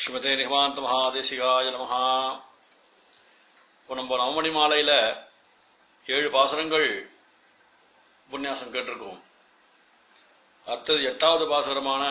ஸ்ரீமதே நிகமாந்த மகாதேசிகாய நமஹா இப்போ நம்ம நவமணி மாலையில ஏழு பாசுரங்கள் உபன்யாசம் கேட்டிருக்கோம் அடுத்தது எட்டாவது பாசுரமான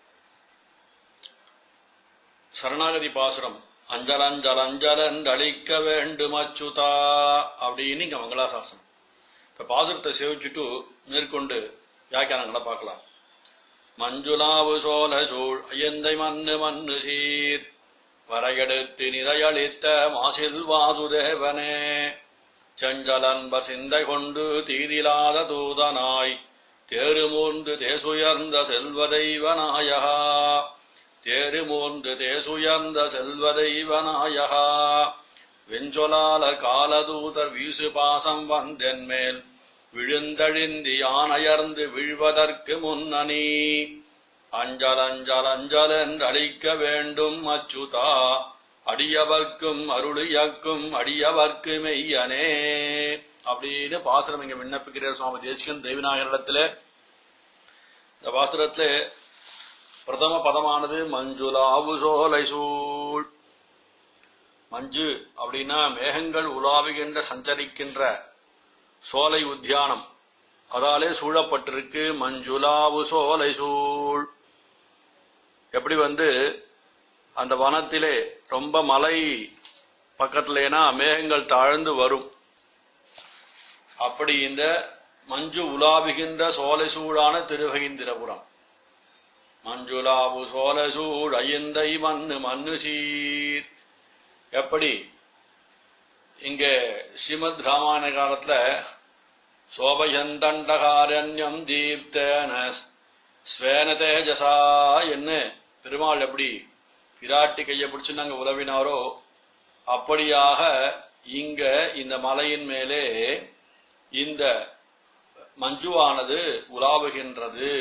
சரணாகதி பாசுரம் அஞ்சல் அஞ்சல் அஞ்சலன் அழிக்க வேண்டும் அச்சுதா அப்படின்னு இங்க மங்களாசாசனம் இப்ப பாசுரத்தை சேவிச்சுட்டு மேற்கொண்டு வியாக்கியானங்களை பார்க்கலாம் மஞ்சுளாவு சோழ சூழ் அயந்தை மண்ணு மண்ணு சீர் வரையெடுத்து நிறையளித்த மாசில் வாசுதேவனே செஞ்சலன்பர் சிந்தை கொண்டு தீதிலாத தூதனாய் தேருமூர்ந்து தேசுயர்ந்த செல்வ தெய்வநாயகா தேருமூர்ந்து தேசுயர்ந்த செல்வ தெய்வநாயகா வெஞ்சொலால காலதூதர் வீசு பாசம் வந்தென் மேல் விழுந்தழிந்து யானையர்ந்து விழ்வதற்கு முன்னணி அஞ்சல் அஞ்சல் அஞ்சல் என்று அழிக்க வேண்டும் அச்சுதா அடியவர்க்கும் அருளியக்கும் அடியவர்க்கு மெய்யனே அப்படின்னு பாசுரம் இங்க விண்ணப்பிக்கிறார் சுவாமி தேசிகன் தேவிநாயகரிடத்துல இந்த பாசுரத்துல பிரதம பதமானது மஞ்சுளாவு சோலை சூழ் மஞ்சு அப்படின்னா மேகங்கள் உலாவுகின்ற சஞ்சரிக்கின்ற சோலை உத்தியானம் அதாலே சூழப்பட்டிருக்கு மஞ்சுளாவு சோலை சூழ் எப்படி வந்து அந்த வனத்திலே ரொம்ப மலை பக்கத்திலேனா மேகங்கள் தாழ்ந்து வரும் அப்படி இந்த மஞ்சு உலாவுகின்ற சோலை சூழான திருவகிந்திரபுரம் மஞ்சுளாவு சோலை சூழ் ஐயந்தை மண்ணு மண்ணு சீர் எப்படி இங்க ஸ்ரீமத் ராமாயண காலத்துல சோபயந்தண்டகாரண்யம் தீப்தேன ஸ்வேன தேஜசா என்ன பெருமாள் எப்படி பிராட்டி கையை பிடிச்சு நாங்க உலவினாரோ அப்படியாக இங்க இந்த மலையின் மேலே இந்த மஞ்சுவானது உலாவுகின்றது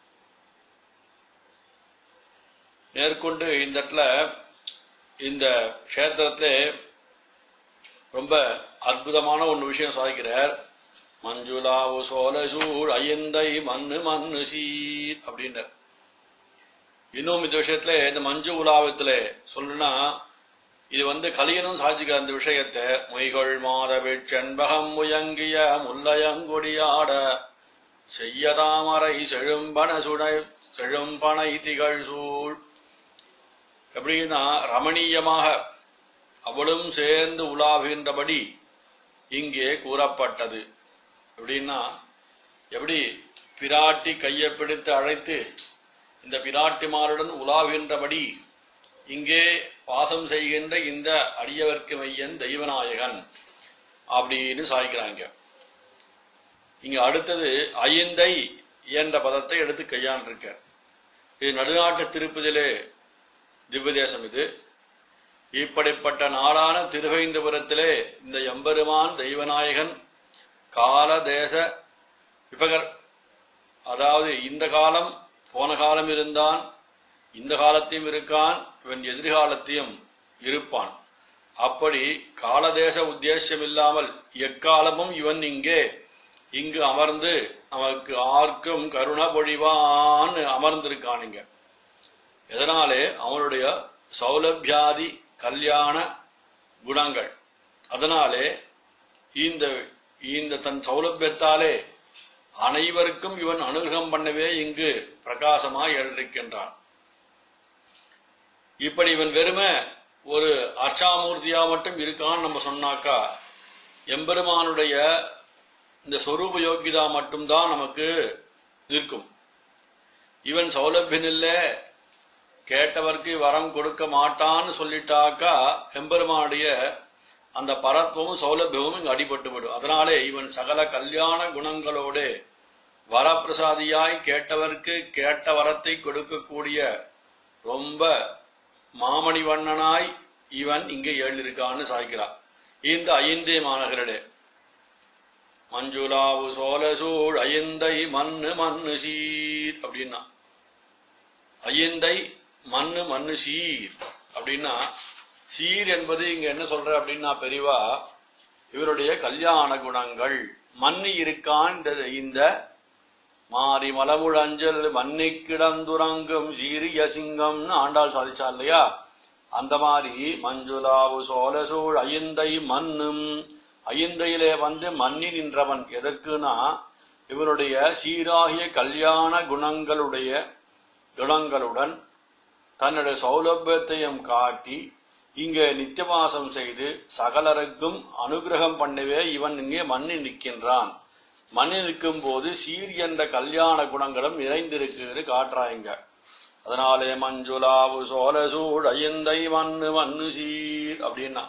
மேற்கொண்டு இந்த இடத்துல இந்த கஷேத்திரத்திலே ரொம்ப அற்புதமான ஒன்று விஷயம் சாதிக்கிறார் மஞ்சுளாவு சோல சூழ் ஐயந்தை மண்ணு மண்ணு சீர் அப்படின்றார் இன்னும் இந்த விஷயத்துல இந்த மஞ்சு உலாவத்துல சொல்லுனா இது வந்து கலியனும் சாதிக்கிற அந்த விஷயத்தை மொய்கள் மாதவிழ் செண்பகம் முயங்கிய முல்லையங்குடியாட செய்ய தாமரை செழும்பன சுடை செழும்பனை திகழ் சூழ் எப்படின்னா ரமணீயமாக அவளும் சேர்ந்து உலாவுகின்றபடி இங்கே கூறப்பட்டது எப்படின்னா எப்படி பிராட்டி கையை பிடித்து அழைத்து இந்த பிராட்டிமாருடன் உலாவுகின்றபடி இங்கே வாசம் செய்கின்ற இந்த அடியவர்க்கு மையன் தெய்வநாயகன் அப்படின்னு சாய்க்கிறாங்க இங்க அடுத்தது ஐந்தை என்ற பதத்தை எடுத்து கையாண்டிருக்க இது நடுநாட்டு திருப்பதிலே திவ்யதேசம் இது இப்படிப்பட்ட நாடான திருவைந்தபுரத்திலே இந்த எம்பெருமான் தெய்வநாயகன் கால தேச விபகர் அதாவது இந்த காலம் போன காலம் இருந்தான் இந்த காலத்தையும் இருக்கான் இவன் எதிர்காலத்தையும் இருப்பான் அப்படி காலதேச உத்தேசம் இல்லாமல் எக்காலமும் இவன் இங்கே இங்கு அமர்ந்து நமக்கு ஆர்க்கும் கருண பொழிவான் அமர்ந்திருக்கான் இங்க எதனாலே அவனுடைய சௌலபியாதி கல்யாண குணங்கள் அதனாலே இந்த இந்த தன் சௌலபியத்தாலே அனைவருக்கும் இவன் அனுகிரகம் பண்ணவே இங்கு பிரகாசமாய் எழுந்திருக்கின்றான் இப்படி இவன் வெறுமை ஒரு அர்ச்சாமூர்த்தியா மட்டும் இருக்கான்னு நம்ம சொன்னாக்கா எம்பெருமானுடைய இந்த சொரூப யோகிதா மட்டும்தான் நமக்கு இருக்கும் இவன் சௌலபியன் இல்ல கேட்டவர்க்கு வரம் கொடுக்க மாட்டான்னு சொல்லிட்டாக்கா எம்பெருமானுடைய அந்த பரத்வமும் சௌலபியமும் இங்கு அடிபட்டு விடும் அதனாலே இவன் சகல கல்யாண குணங்களோடு வரப்பிரசாதியாய் கேட்டவர்க்கு கேட்ட வரத்தை கொடுக்கக்கூடிய ரொம்ப மாமணி வண்ணனாய் இவன் இங்கே எழுதியிருக்கான்னு சாய்க்கிறான் இந்த ஐந்தே மாநகரடே மஞ்சுளாவு சோழசூழ் ஐந்தை மண்ணு மண்ணு சீர் அப்படின்னா ஐந்தை மண்ணு மண்ணு சீர் அப்படின்னா சீர் என்பது இங்க என்ன சொல்ற அப்படின்னா பெரிவா இவருடைய கல்யாண குணங்கள் மண்ணு இருக்கான் இந்த இந்த மாறி மலமுழஞ்சல் மண்ணி கிடந்துறங்கும் சீரிய சிங்கம்னு ஆண்டாள் சாதிச்சா இல்லையா அந்த மாதிரி மஞ்சுளாவு சோழசூழ் ஐந்தை மண்ணும் ஐந்தையிலே வந்து மன்னி நின்றவன் எதற்குனா இவனுடைய சீராகிய கல்யாண குணங்களுடைய குணங்களுடன் தன்னுடைய சௌலபியத்தையும் காட்டி இங்கே நித்தியவாசம் செய்து சகலருக்கும் அனுகிரகம் பண்ணவே இவன் இங்கே மண்ணி நிற்கின்றான் மண்ணி நிற்கும் போது சீர் என்ற கல்யாண குணங்களும் நிறைந்திருக்கு காட்டுறாங்க அதனாலே மஞ்சுளாவு சோழசூழ் ஐயந்தை மண்ணு மண்ணு சீர் அப்படின்னா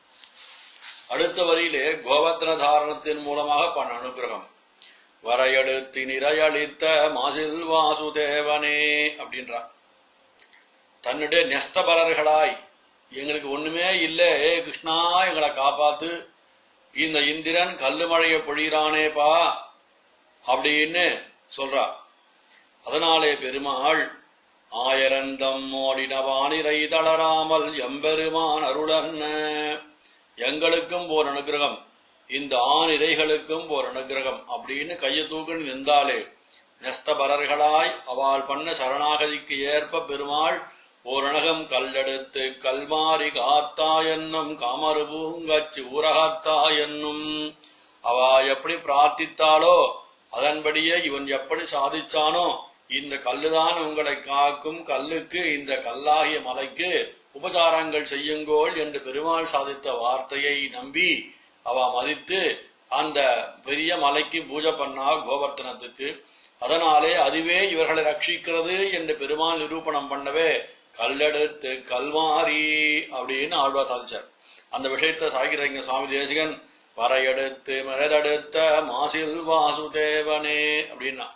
அடுத்த வரியிலே கோவர்த்தன தாரணத்தின் மூலமாக பண்ண அனுகிரகம் வரையெடுத்து நிறையளித்த மாசில் வாசுதேவனே அப்படின்றான் தன்னுடைய நெஸ்தபரர்களாய் எங்களுக்கு ஒண்ணுமே இல்லை ஏ கிருஷ்ணா எங்களை காப்பாத்து இந்த இந்திரன் கல்லு மழைய பொழிகிறானேப்பா அப்படின்னு சொல்றா அதனாலே பெருமாள் ஆயிரந்தம் ஓடினவானிரை தளராமல் எம்பெருமான் அருளன்ன எங்களுக்கும் போர் அனுகிரகம் இந்த ஆணிரைகளுக்கும் போர் அனுகிரகம் அப்படின்னு கையை தூக்கி நின்றாலே நெஸ்தபரர்களாய் அவள் பண்ண சரணாகதிக்கு ஏற்ப பெருமாள் ஓரணகம் கல்லெடுத்து கல்மாரி காத்தா என்னும் காமரு பூங்கச்சு ஊரகத்தா என்னும் அவ எப்படி பிரார்த்தித்தாளோ அதன்படியே இவன் எப்படி சாதிச்சானோ இந்த கல்லுதான் உங்களை காக்கும் கல்லுக்கு இந்த கல்லாகிய மலைக்கு உபசாரங்கள் செய்யுங்கோள் என்று பெருமாள் சாதித்த வார்த்தையை நம்பி அவ மதித்து அந்த பெரிய மலைக்கு பூஜை பண்ணா கோவர்த்தனத்துக்கு அதனாலே அதுவே இவர்களை ரட்சிக்கிறது என்று பெருமாள் நிரூபணம் பண்ணவே கல்லெடுத்து கல்வாரி அப்படின்னு ஆழ்வா சாதிச்சார் அந்த விஷயத்தை சாகிரங்க சுவாமி தேசிகன் வரையெடுத்து மிரதெடுத்த மாசில் வாசுதேவனே அப்படின்னா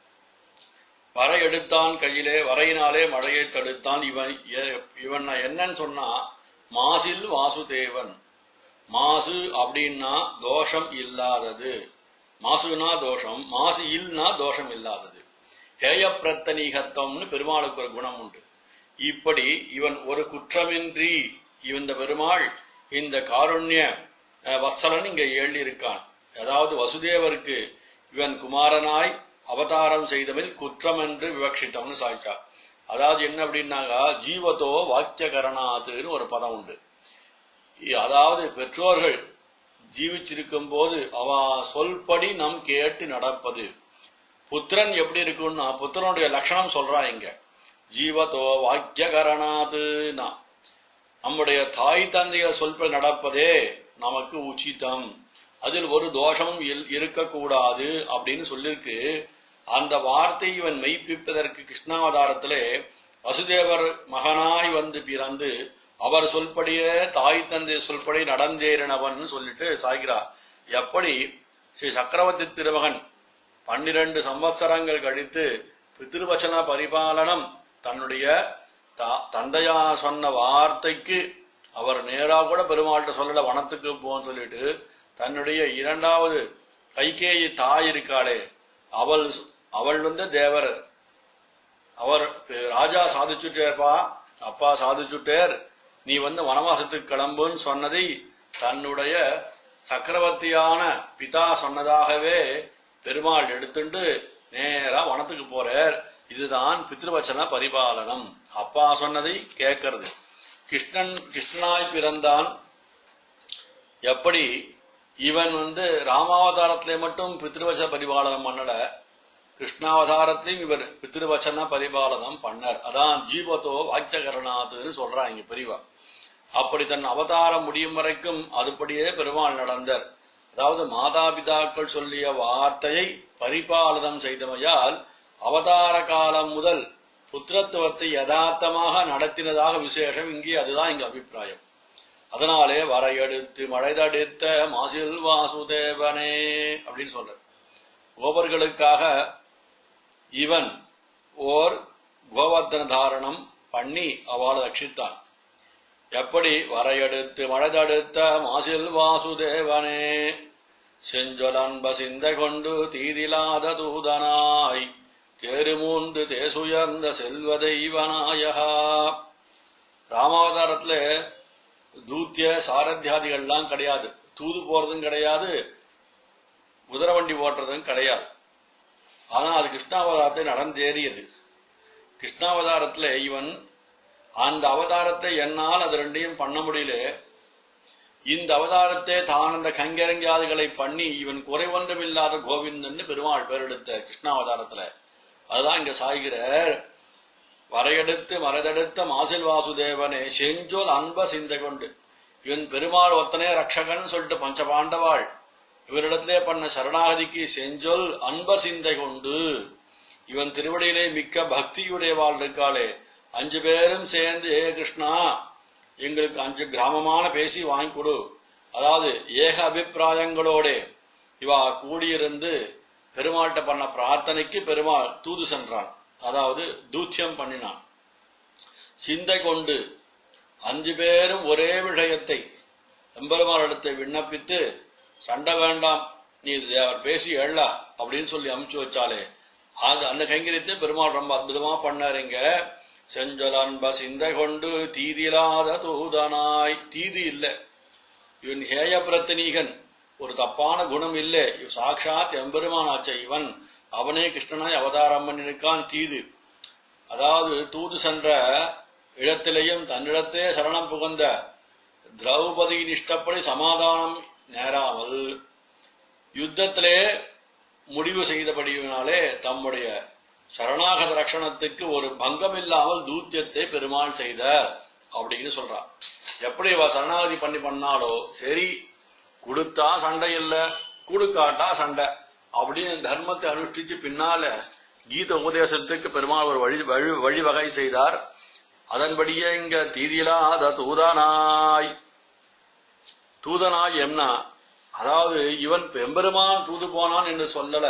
வரை எடுத்தான் கையிலே வரையினாலே மழையை தடுத்தான் இவன் இவன் என்னன்னு சொன்னா மாசில் வாசுதேவன் மாசு அப்படின்னா தோஷம் இல்லாதது மாசுனா தோஷம் மாசு இல்னா தோஷம் இல்லாதது ஹேய பிரத்தனீகத்தம்னு பெருமாளுக்கு ஒரு குணம் உண்டு இப்படி இவன் ஒரு குற்றமின்றி இந்த பெருமாள் இந்த காருண்ய வத்சலன் இங்க எழுதியிருக்கான் அதாவது வசுதேவருக்கு இவன் குமாரனாய் அவதாரம் செய்தவன் குற்றம் என்று விவக்ஷித்தம்னு சாய்ச்சா அதாவது என்ன அப்படின்னாக்கா ஜீவத்தோ வாக்கியகரணாதுன்னு ஒரு பதம் உண்டு அதாவது பெற்றோர்கள் ஜீவிச்சிருக்கும் போது அவ சொல்படி நம் கேட்டு நடப்பது புத்திரன் எப்படி இருக்குன்னா புத்திரனுடைய லட்சணம் சொல்றா இங்க ஜீவத்தோ வாக்கியகரணாதுனா நம்முடைய தாய் தந்தைய சொல்படி நடப்பதே நமக்கு உச்சிதம் அதில் ஒரு தோஷமும் இருக்கக்கூடாது அப்படின்னு சொல்லிருக்கு அந்த வார்த்தை இவன் மெய்ப்பிப்பதற்கு கிருஷ்ணாவதாரத்திலே வசுதேவர் மகனாய் வந்து பிறந்து அவர் சொல்படியே தாய் தந்தை சொல்படி நடந்தேறினவன் சொல்லிட்டு சாய்கிறார் எப்படி ஸ்ரீ சக்கரவர்த்தி திருமகன் பன்னிரண்டு சம்வத்சரங்கள் கழித்து பித்திருவச்சன பரிபாலனம் தன்னுடைய தந்தையா சொன்ன வார்த்தைக்கு அவர் நேரா கூட பெருமாள்கிட்ட சொல்லல வனத்துக்கு போன்னு சொல்லிட்டு தன்னுடைய இரண்டாவது கைகேயி தாய் இருக்காளே அவள் அவள் வந்து தேவர் அவர் ராஜா சாதிச்சுட்டேப்பா அப்பா சாதிச்சுட்டேர் நீ வந்து வனவாசத்துக்கு கிளம்புன்னு சொன்னதை தன்னுடைய சக்கரவர்த்தியான பிதா சொன்னதாகவே பெருமாள் எடுத்துட்டு நேரா வனத்துக்கு போறார் இதுதான் பித்ருவச்சன பரிபாலனம் அப்பா சொன்னதை கேட்கறது கிருஷ்ணன் கிருஷ்ணனாய் பிறந்தான் எப்படி இவன் வந்து ராமாவதாரத்திலே மட்டும் பித்ருவச்சன பரிபாலனம் பண்ணல கிருஷ்ணாவதாரத்திலையும் இவர் பித்ருவச்சன பரிபாலனம் பண்ணார் அதான் ஜீவத்தோ வாக்கியகரணாதுன்னு சொல்றாங்க பெரியவா அப்படி தன் அவதாரம் முடியும் வரைக்கும் அதுபடியே பெருமாள் நடந்தார் அதாவது மாதாபிதாக்கள் சொல்லிய வார்த்தையை பரிபாலனம் செய்தமையால் அவதார காலம் முதல் புத்திரத்துவத்தை யதார்த்தமாக நடத்தினதாக விசேஷம் இங்கே அதுதான் இங்க அபிப்பிராயம் அதனாலே வரையெடுத்து மழைதடித்த மாசில் வாசுதேவனே அப்படின்னு சொல்ற கோபர்களுக்காக இவன் ஓர் கோவர்த்தன தாரணம் பண்ணி அவளை ரட்சித்தான் எப்படி வரையெடுத்து மழைதடுத்த மாசில் வாசுதேவனே செஞ்சொலன்ப சிந்த கொண்டு தீதிலாத தூதனாய் தேருமூன்று தேசுயர்ந்த செல்வ தெய்வநாயகா ராமாவதாரத்துல தூத்திய சாரத்தியாதிகள்லாம் கிடையாது தூது போறதும் கிடையாது குதிரை வண்டி ஓட்டுறதும் கிடையாது ஆனா அது கிருஷ்ணாவதாரத்தை நடந்தேறியது கிருஷ்ணாவதாரத்துல இவன் அந்த அவதாரத்தை என்னால் அது ரெண்டையும் பண்ண முடியல இந்த அவதாரத்தை தான் அந்த கங்கரங்கியாதிகளை பண்ணி இவன் குறைவொன்றும் இல்லாத கோவிந்தன் பெருமாள் பேரெடுத்த கிருஷ்ணாவதாரத்துல அதுதான் இங்க சாய்கிறார் வரையெடுத்து மரதெடுத்த மாசில் வாசுதேவனே செஞ்சோல் அன்ப சிந்தை கொண்டு இவன் பெருமாள் ஒத்தனே ரக்ஷகன் சொல்லிட்டு பஞ்ச பாண்டவாள் இவரிடத்திலே பண்ண சரணாகதிக்கு செஞ்சொல் அன்ப சிந்தை கொண்டு இவன் திருவடியிலே மிக்க பக்தியுடையவாள் இருக்காளே அஞ்சு பேரும் சேர்ந்து ஏ கிருஷ்ணா எங்களுக்கு அஞ்சு கிராமமான பேசி வாங்கி கொடு அதாவது ஏக அபிப்பிராயங்களோட இவா கூடியிருந்து பெருமாள்கிட்ட பண்ண பிரார்த்தனைக்கு பெருமாள் தூது சென்றான் அதாவது தூத்தியம் பண்ணினான் சிந்தை கொண்டு அஞ்சு பேரும் ஒரே விஷயத்தை எம்பெருமானிடத்தை விண்ணப்பித்து சண்டை வேண்டாம் நீ இது அவர் பேசி எழா அப்படின்னு சொல்லி அமுச்சு வச்சாலே அது அந்த கைங்கரியத்தை பெருமாள் ரொம்ப அற்புதமா பண்ணாருங்க செஞ்சொல் அன்ப சிந்தை கொண்டு தீதியில்லாத தூதனாய் தீது இல்லை இவன் ஹேய பிரத்தனீகன் ஒரு தப்பான குணம் இல்லை இவ் சாட்சாத் எம்பெருமானாச்ச இவன் அவனே கிருஷ்ணனாய் அவதாரம் பண்ணிருக்கான் தீது அதாவது தூது சென்ற இடத்திலேயும் தன்னிடத்தே சரணம் புகுந்த திரௌபதியின் இஷ்டப்படி சமாதானம் நேராமல் யுத்தத்திலே முடிவு செய்தபடியினாலே தம்முடைய சரணாகத ரட்சணத்துக்கு ஒரு பங்கம் இல்லாமல் தூத்தியத்தை பெருமாள் செய்த அப்படின்னு சொல்றான் எப்படி இவ சரணாகதி பண்ணி பண்ணாலோ சரி கொடுத்தா சண்டை இல்ல கொடுக்காட்டா சண்டை அப்படின்னு தர்மத்தை அனுஷ்டிச்சு பின்னால கீத உபதேசத்துக்கு பெருமாள் ஒரு வழி வழி வழிவகை செய்தார் அதன்படியே இங்க தீதியிலாத தூதனாய் தூதனாய் என்ன அதாவது இவன் எம்பெருமான் தூது போனான் என்று சொல்லல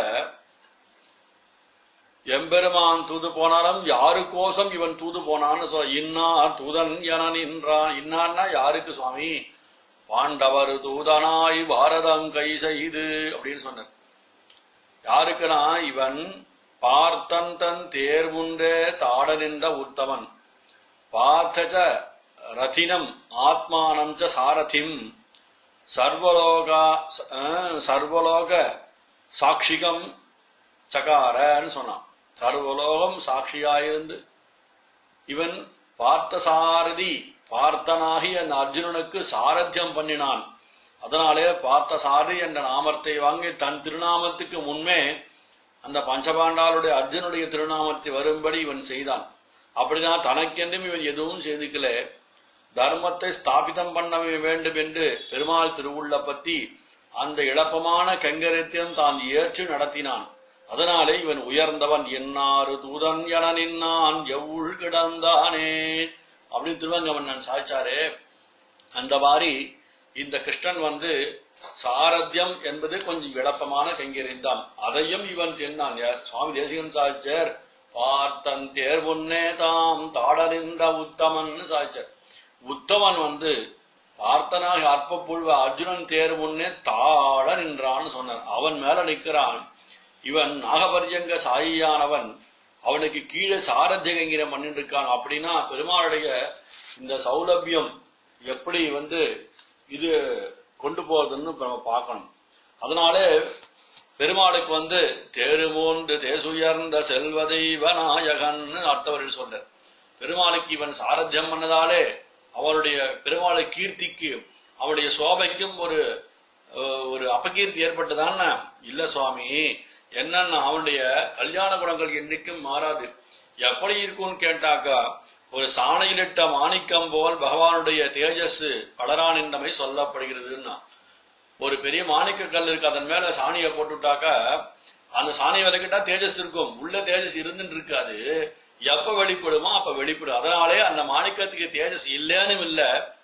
எம்பெருமான் தூது போனாலும் யாருக்கோசம் இவன் தூது போனான்னு சொல்ல இன்னார் தூதன் என நின்றான் இன்னார்னா யாருக்கு சுவாமி பாண்டவர் தூதனாய் பாரதம் கை செய்து அப்படின்னு சொன்னார் யாருக்குனா இவன் பார்த்தன் தன் தேர்வுன்றே தாட நின்ற உத்தமன் பார்த்தச்ச ரதினம் ஆத்மானம் ச சாரதிம் சர்வலோகா அஹ், சர்வலோக சாட்சிகம் சகாரன்னு சொன்னான் சர்வலோகம் சாட்சியாயிருந்து இவன் பார்த்த சாரதி பார்த்தனாகி அந்த அர்ஜுனனுக்கு சாரத்தியம் பண்ணினான் அதனாலே பார்த்த சாரதி என்ற நாமத்தை வாங்கி தன் திருநாமத்துக்கு முன்னே அந்த பஞ்சபாண்டாளுடைய அர்ஜுனுடைய திருநாமத்தை வரும்படி இவன் செய்தான் அப்படிதான் தனக்கென்றும் இவன் எதுவும் செய்துக்கல தர்மத்தை ஸ்தாபிதம் பண்ண வேண்டும் என்று பெருமாள் திருவுள்ள பத்தி அந்த இழப்பமான கங்கரத்தியம் தான் ஏற்று நடத்தினான் அதனாலே இவன் உயர்ந்தவன் என்னாறு தூதன் என நின்னான் எவ்வுள் கிடந்தானே அப்படின்னு திருவங்கமன்னன் சாய்ச்சாரே அந்த மாதிரி இந்த கிருஷ்ணன் வந்து சாரத்தியம் என்பது கொஞ்சம் விளப்பமான கைங்கரியம் அதையும் இவன் தின்னான் யார் சுவாமி தேசிகன் சாய்ச்சர் பார்த்தன் தேர் முன்னே தாம் தாட நின்ற உத்தமன் சாய்ச்சர் உத்தமன் வந்து பார்த்தனாக அற்ப புழுவ அர்ஜுனன் தேர் முன்னே தாட நின்றான்னு சொன்னார் அவன் மேல நிக்கிறான் இவன் நாகபரியங்க சாயியானவன் அவனுக்கு கீழே சாரத்திய கைங்கிரம் பண்ணிட்டு இருக்கான் அப்படின்னா பெருமாளுடைய இந்த சௌலபியம் எப்படி வந்து இது கொண்டு போறதுன்னு இப்ப நம்ம பார்க்கணும் அதனாலே பெருமாளுக்கு வந்து தேருமோன்று தேசுயர்ந்த செல்வ தெய்வ நாயகன்னு அர்த்தவர்கள் சொல்றார் பெருமாளுக்கு இவன் சாரத்தியம் பண்ணதாலே அவருடைய பெருமாளை கீர்த்திக்கு அவருடைய சோபைக்கும் ஒரு அஹ், ஒரு அபகீர்த்தி ஏற்பட்டதான இல்ல சுவாமி என்னன்னா அவனுடைய கல்யாண குணங்கள் என்னைக்கும் மாறாது எப்படி இருக்கும்னு கேட்டாக்கா ஒரு சாணையிலிட்ட மாணிக்கம் போல் பகவானுடைய தேஜஸ் பலரானின்றமை சொல்லப்படுகிறதுன்னா ஒரு பெரிய மாணிக்க கல் இருக்கு அதன் மேல சாணியை போட்டுட்டாக்கா அந்த சாணியை விலகிட்டா தேஜஸ் இருக்கும் உள்ள தேஜஸ் இருந்துட்டு இருக்காது எப்ப வெளிப்படுமோ அப்ப வெளிப்படும் அதனாலே அந்த மாணிக்கத்துக்கு தேஜஸ் இல்லைன்னு இல்ல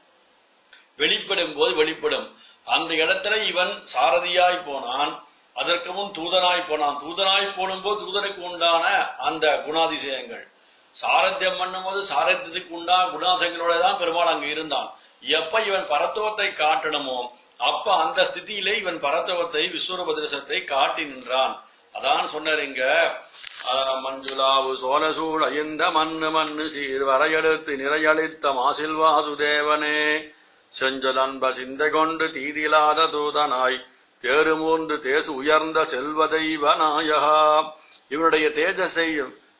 வெளிப்படும் போது வெளிப்படும் அந்த இடத்துல இவன் சாரதியாய் போனான் அதற்கு முன் தூதனாய் போனான் தூதனாய் போடும்போது தூதனுக்கு உண்டான அந்த குணாதிசயங்கள் சாரத்தியம் பண்ணும்போது சாரத்தியத்துக்கு உண்டா குணாதிசயங்களோட தான் பெருமாள் அங்க இருந்தான் எப்ப இவன் பரத்துவத்தை காட்டணுமோ அப்ப அந்த ஸ்திதியிலே இவன் பரத்துவத்தை விஸ்வரூபதிரசத்தை காட்டி நின்றான் அதான் சொன்னார் இங்க ஆஹ், மஞ்சுளாவு சோழசூழ் அயந்த மண்ணு மண்ணு சீர் வரையெடுத்து நிறையளித்த மாசில் வாசுதேவனே செஞ்சொல் அன்ப சிந்தை கொண்டு தீதியிலாத தூதனாய் தேருமூன்று தேசு உயர்ந்த செல்வ தெய்வ நாயகா இவனுடைய தேஜஸை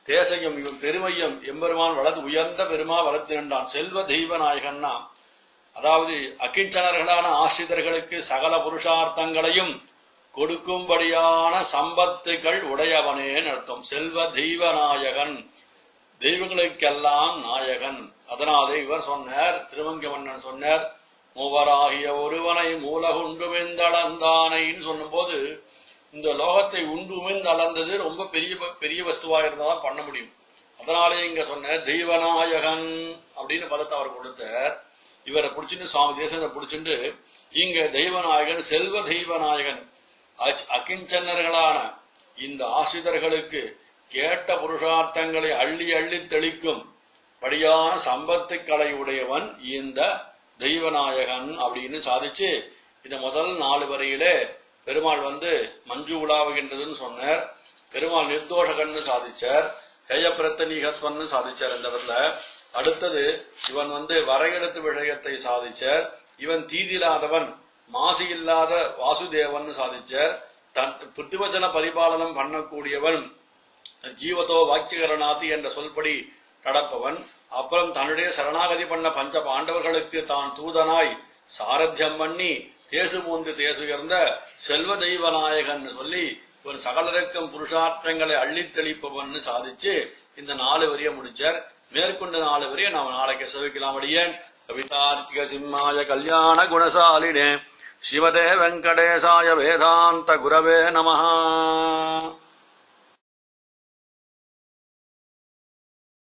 தேசையும் இவன் பெருமையும் எம்பெருமான் வளர்த்து உயர்ந்த பெருமா வளர்த்து நின்றான் செல்வ தெய்வ நாயகன்னா அதாவது அகிஞ்சனர்களான ஆசிரியர்களுக்கு சகல புருஷார்த்தங்களையும் கொடுக்கும்படியான சம்பத்துகள் உடையவனே அர்த்தம் செல்வ தெய்வ நாயகன் தெய்வங்களுக்கெல்லாம் நாயகன் அதனாலே இவர் சொன்னார் திருவங்க மன்னன் சொன்னார் மூவராகிய ஒருவனை மூலகுண்டுமெந்தளந்தானைன்னு சொல்லும்போது இந்த லோகத்தை உண்டு உமிழ்ந்து அளந்தது ரொம்ப பெரிய பெரிய வஸ்துவா இருந்தாதான் பண்ண முடியும் அதனாலே இங்க சொன்ன தெய்வநாயகன் அப்படின்னு பதத்தை அவர் கொடுத்தார் இவரை பிடிச்சிட்டு சுவாமி தேசத்தை பிடிச்சிட்டு இங்க தெய்வநாயகன் செல்வ தெய்வநாயகன் அச்- அகிஞ்சனர்களான இந்த ஆசிரியர்களுக்கு கேட்ட புருஷார்த்தங்களை அள்ளி அள்ளி தெளிக்கும் படியான சம்பத்துக்களை உடையவன் இந்த தெய்வநாயகன் அப்படின்னு சாதிச்சு இந்த முதல் நாலு வரையிலே பெருமாள் வந்து மஞ்சு உலாவுகின்றதுன்னு சொன்னார் பெருமாள் நிர்தோஷகன்னு சாதிச்சார் ஹேயப்பிரத்தனீகத்வன்னு சாதிச்சார் இந்த இடத்துல அடுத்தது இவன் வந்து வரையெழுத்து விஷயத்தை சாதிச்சார் இவன் தீதில்லாதவன் மாசு இல்லாத வாசுதேவன் சாதிச்சார் தன் புத்திவச்சன பரிபாலனம் பண்ணக்கூடியவன் ஜீவதோ வாக்கியகரணாதி என்ற சொல்படி நடப்பவன் அப்புறம் தன்னுடைய சரணாகதி பண்ண பஞ்ச பாண்டவர்களுக்கு தான் தூதனாய் சாரத்தியம் பண்ணி தேசு மூன்று தேசுயர்ந்த செல்வ தெய்வ நாயகன் சொல்லி இவன் சகலருக்கும் புருஷார்த்தங்களை அள்ளித் தெளிப்பவன் சாதிச்சு இந்த நாலு வரிய முடிச்சார் மேற்கொண்ட நாலு வரிய நாம் நாளைக்கு செவிக்கலாம் அடியேன் கவிதார்க்கிக சிம்மாய கல்யாண குணசாலினே சிவதே வெங்கடேசாய வேதாந்த குரவே நமஹா